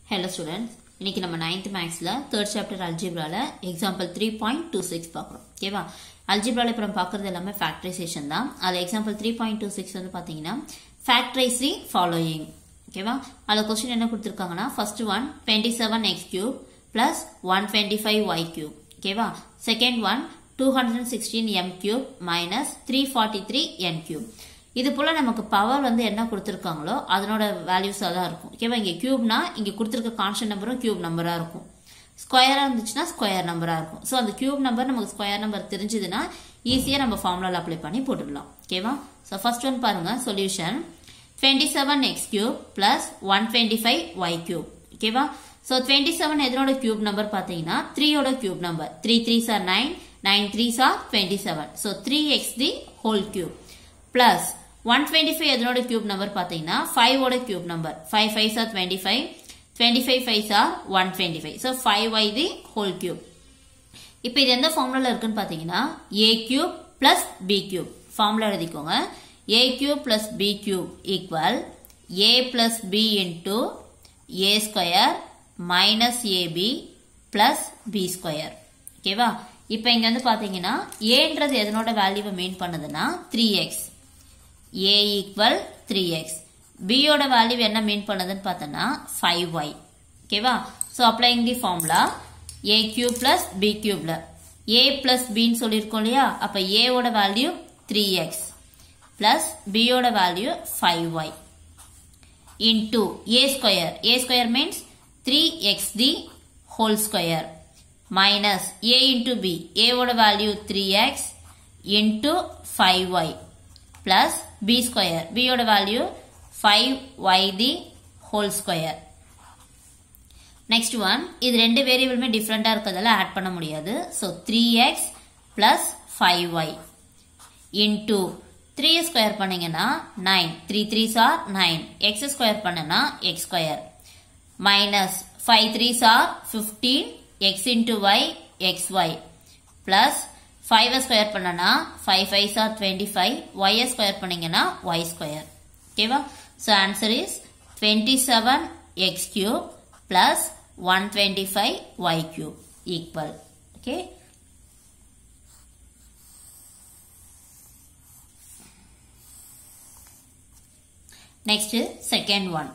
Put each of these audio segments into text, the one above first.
hello students இன்னைக்கு நம்ம ninth மேக்ஸில் தேர்ட் சாப்டர் அல்ஜிப்ரால example three point two six பார்க்குறோம் ஓகேவா அல்ஜிப்ரால இப்போ நம்ம பார்க்குறது எல்லாமே ஃபேக்டரைசேஷன் தான் அதில் example three point two six வந்து பார்த்தீங்கன்னா ஃபேக்டரைஸ் தி ஃபாலோயிங் ஓகேவா அதில் கொஸ்டின் என்ன கொடுத்துருக்காங்கன்னா first one twenty seven X cube plus one twenty five Y cube ஓகேவா second one two hundred sixteen M cube minus three forty three N cube இது போல நமக்கு பவர் வந்து என்ன கொடுத்துருக்காங்களோ அதனோட வேல்யூஸாக தான் இருக்கும் ஓகேவா இங்கே கியூப்னா இங்கே கொடுத்துருக்க கான்ஸ்டன்ட் நம்பரும் கியூப் நம்பராக இருக்கும் ஸ்கொயராக இருந்துச்சுன்னா ஸ்கொயர் நம்பராக இருக்கும் ஸோ அந்த கியூப் நம்பர் நமக்கு ஸ்கொயர் நம்பர் தெரிஞ்சதுன்னா ஈஸியாக நம்ம ஃபார்முலாவில் அப்ளை பண்ணி போட்டுடலாம் ஓகேவா ஸோ ஃபர்ஸ்ட் ஒன் பாருங்க solution twenty seven X cube plus one twenty five Y cube ஓகேவா ஸோ டுவெண்ட்டி செவன் எதனோட கியூப் நம்பர் பார்த்தீங்கன்னா த்ரீயோட cube number three three are nine nine three are twenty seven so three X the whole cube plus one twenty five எதனோட cube number பார்த்தீங்கன்னா five ஓட cube number five five are twenty five twenty five five are one twenty five so five Y the whole cube இப்போ இது எந்த ஃபார்முலால இருக்குன்னு பார்த்தீங்கன்னா A cube plus B cube formula எழுதிக்கோங்க A cube plus B cube equal A plus B into A square minus AB plus B square ஓகேவா இப்போ இங்க வந்து பாத்தீங்கன்னா ஏன்றது எதனோட வேல்யூவை மீன் பண்ணுதுன்னா three X A equal three X பியோட வேல்யூ என்ன மீன் பண்ணுதுன்னு பார்த்தோன்னா ஃபைவ் ஒய் ஓகேவா so applying the formula A cube plus B கியூப்ல ஏ பிளஸ் பின்னு சொல்லியிருக்கோம் இல்லையா அப்போ ஏவோட வேல்யூ த்ரீ எக்ஸ் பிளஸ் பியோட value five Y into A square A square means three X the whole square minus A into B ஏவோட value three X into five Y plus B square பியோட value five Y the whole square next one இது ரெண்டு வேரியபிளுமே டிஃப்ரெண்டா இருக்கிறதால add பண்ண முடியாது so three X plus five Y into three square பண்ணீங்கன்னா nine three three are nine X square பண்ணனா X square minus five three are fifteen X into Y X Y plus five square பண்ணனா five five are twenty five Y square பண்ணீங்கன்னா Y square ஓகேவா so answer is twenty seven X cube plus one twenty five Y cube equal okay next second one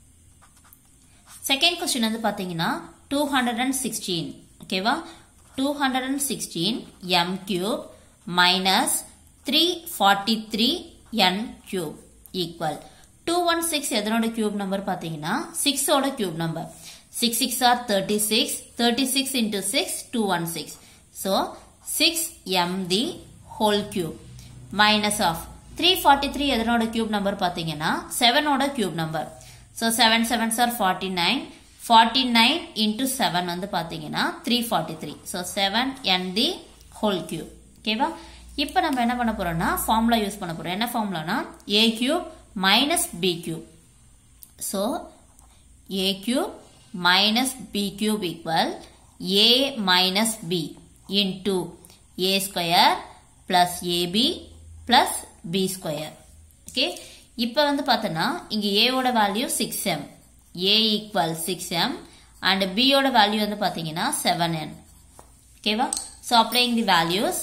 second question வந்து பார்த்தீங்கன்னா two hundred and sixteen ஓகேவா two hundred and sixteen M cube minus three forty three N cube equal two one six எதனோட cube number பார்த்தீங்கன்னா சிக்ஸோட cube number six six are thirty six thirty six into six two one six so six M the whole cube minus of three forty three எதனோட cube number பார்த்தீங்கன்னா செவனோட cube number so seven seven are forty nine forty nine into seven வந்து பார்த்தீங்கன்னா three forty three so seven N the whole cube ஓகேவா இப்போ நம்ம என்ன பண்ண போறோம்னா ஃபார்முலா யூஸ் பண்ண போறோம் என்ன ஃபார்முலானா A cube minus B cube so A cube minus b cube equal a minus b into a square plus ab plus b square okay இப்போ வந்து பார்த்தோன்னா இங்க a ஓட value 6m a equal 6m and b ஓட value வந்து பார்த்தீங்கன்னா 7n ஓகேவா so applying the values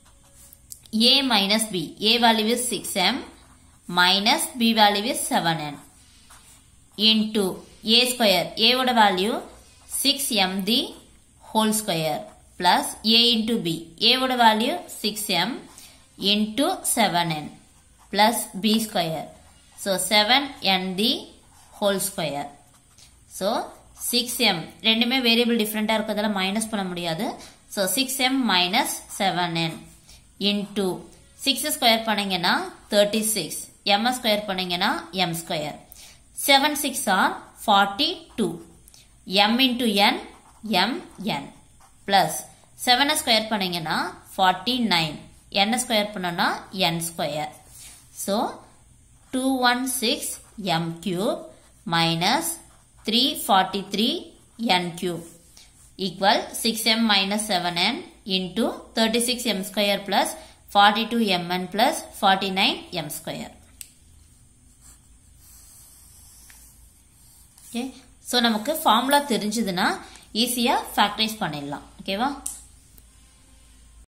a minus b a value is 6m minus b value is 7n into a square a ஓட value 6m the whole square plus a into b a ஓட value 6m into 7n plus b square so 7n the whole square so 6m ரெண்டுமே variable டிஃப்ரெண்டா இருக்கிறதால minus பண்ண முடியாது so 6m minus 7n into 6 square பண்ணீங்கன்னா 36 m square பண்ணீங்கன்னா m square 7 6 are 42 m into n m n plus 7 square பண்ணீங்கன்னா 49 n square பண்ணனா n square so 216 m cube minus 343 n cube equal 6m minus 7n into 36 m square plus 42 mn plus 49 m square okay so நமக்கு formula தெரிஞ்சதுன்னா ஈஸியாக factorise பண்ணிடலாம் ஓகேவா